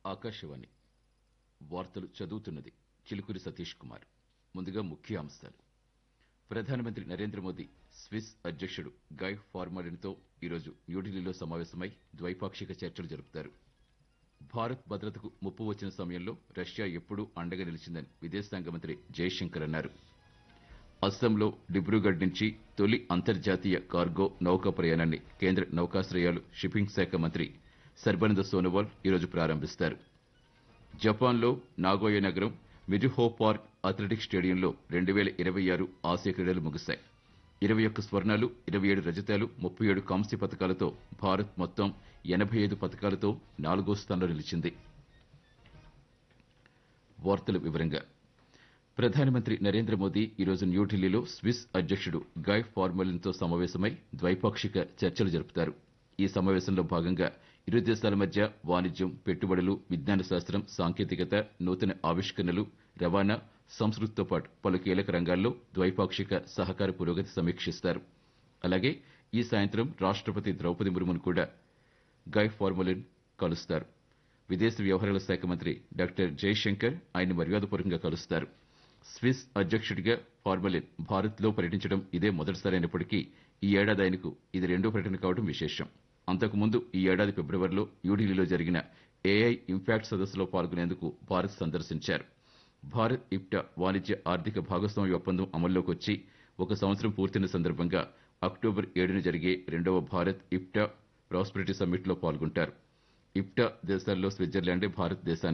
ఆకాశవాణి వార్తలు చదువుతున్నది చిలుకూరి సతీష్ కుమార్ ముందుగా ముఖ్య అంశాలు ప్రధానమంత్రి నరేంద్ర మోదీ స్విస్ అధ్యక్షుడు గై ఫార్మాలిన్తో ఈరోజు న్యూఢిల్లీలో సమావేశమై ద్వైపాక్షిక చర్చలు జరుపుతారు భారత్ భద్రతకు ముప్పు వచ్చిన సమయంలో రష్యా ఎప్పుడూ అండగా నిలిచిందని విదేశాంగ మంత్రి జయశంకర్ అన్నారు అస్సాంలో డిబ్రూగఢ్ నుంచి తొలి అంతర్జాతీయ కార్గో నౌకా ప్రయాణాన్ని కేంద్ర నౌకాశ్రయాలు షిప్పింగ్ శాఖ మంత్రి సర్బానంద సోనోవాల్ ఈరోజు ప్రారంభిస్తారు జపాన్లో నాగోయ నగరం మిజుహో పార్క్ అథ్లెటిక్స్ స్టేడియంలో రెండు వేల ఇరవై ఆరు ఆసియా క్రీడలు ముగిశాయి ఇరవై ఒక్క స్వర్ణాలు ఇరవై ఏడు రజతాలు ముప్పై ఏడు కాంస్య పథకాలతో భారత్ మొత్తం ఎనభై ఐదు పథకాలతో నాలుగో స్థానంలో నిలిచింది వార్తల వివరంగా ప్రధానమంత్రి నరేంద్ర మోదీ ఈరోజు న్యూఢిల్లీలో స్విస్ అధ్యక్షుడు గై ఫార్మలిన్తో సమావేశమై ద్వైపాక్షిక చర్చలు జరుపుతారు ఈ సమావేశంలో భాగంగా ఇరు దేశాల మధ్య వాణిజ్యం పెట్టుబడులు విజ్ఞాన శాస్త్రం సాంకేతికత నూతన ఆవిష్కరణలు రవాణా సంస్కృతితో పాటు పలు కీలక రంగాల్లో ద్వైపాక్షిక సహకార పురోగతి సమీక్షిస్తారు అలాగే ఈ సాయంత్రం రాష్ట్రపతి ద్రౌపది ముర్మును కూడా గై ఫార్మలిన్ కలుస్తారు విదేశీ వ్యవహారాల శాఖ మంత్రి డాక్టర్ జయశంకర్ ఆయన మర్యాదపూర్వకంగా కలుస్తారు స్విస్ అధ్యక్షుడిగా ఫార్మలిన్ భారత్లో పర్యటించడం ఇదే మొదటిసారి అయినప్పటికీ ఈ ఏడాది ఆయనకు ఇది రెండో పర్యటన కావడం విశేషం అంతకుముందు ఈ ఏడాది ఫిబ్రవరిలో న్యూఢిల్లీలో జరిగిన ఏఐ ఇంపాక్ట్ సదస్సులో పాల్గొనేందుకు భారత్ సందర్శించారు భారత్ ఇప్టా వాణిజ్య ఆర్థిక భాగస్వామ్య ఒప్పందం అమల్లోకి వచ్చి ఒక సంవత్సరం పూర్తయిన సందర్భంగా అక్టోబర్ ఏడున జరిగే రెండవ భారత్ ఇప్టా ప్రాస్పెరిటీ సమ్మిట్లో పాల్గొంటారు ఇప్టా దేశాల్లో స్విట్జర్లాండే భారత్ దేశాన్ని